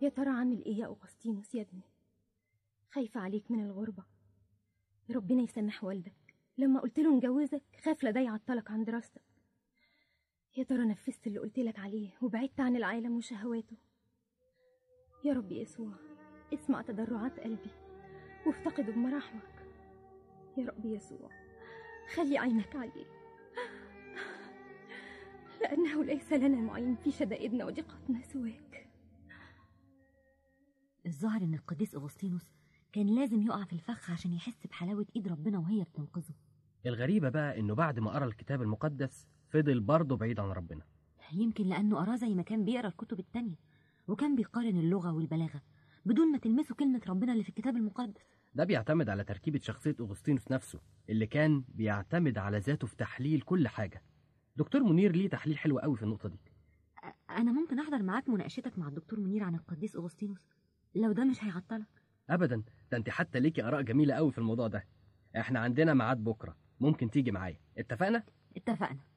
يا ترى عامل ايه يا أغسطينوس يا ابني خايفة عليك من الغربة ربنا يسامح والدك لما قلت له نجوزك خاف لا ده يعطلك عن دراستك يا ترى نفذت اللي قلت لك عليه وبعدت عن العالم وشهواته يا رب يسوع اسمع تضرعات قلبي وافتقده بمراحمك يا رب يسوع خلي عينك عليه لأنه ليس لنا معين في شدائدنا وضيقاتنا سواك الظاهر ان القديس اغسطينوس كان لازم يقع في الفخ عشان يحس بحلاوه ايد ربنا وهي بتنقذه الغريبة بقى إنه بعد ما قرأ الكتاب المقدس فضل برضه بعيد عن ربنا يمكن لانه قراه زي ما كان بيقرا الكتب التانية وكان بيقارن اللغه والبلاغه بدون ما تلمسه كلمه ربنا اللي في الكتاب المقدس ده بيعتمد على تركيبة شخصية أغسطينوس نفسه اللي كان بيعتمد على ذاته في تحليل كل حاجة دكتور منير ليه تحليل حلو قوي في النقطة دي أ- انا ممكن احضر معاك مناقشتك مع الدكتور منير عن القديس اغسطينوس لو ده مش هيعطلك أبدا ده أنت حتى ليكي آراء جميلة قوي في الموضوع ده إحنا عندنا ميعاد بكرة ممكن تيجي معايا اتفقنا؟ اتفقنا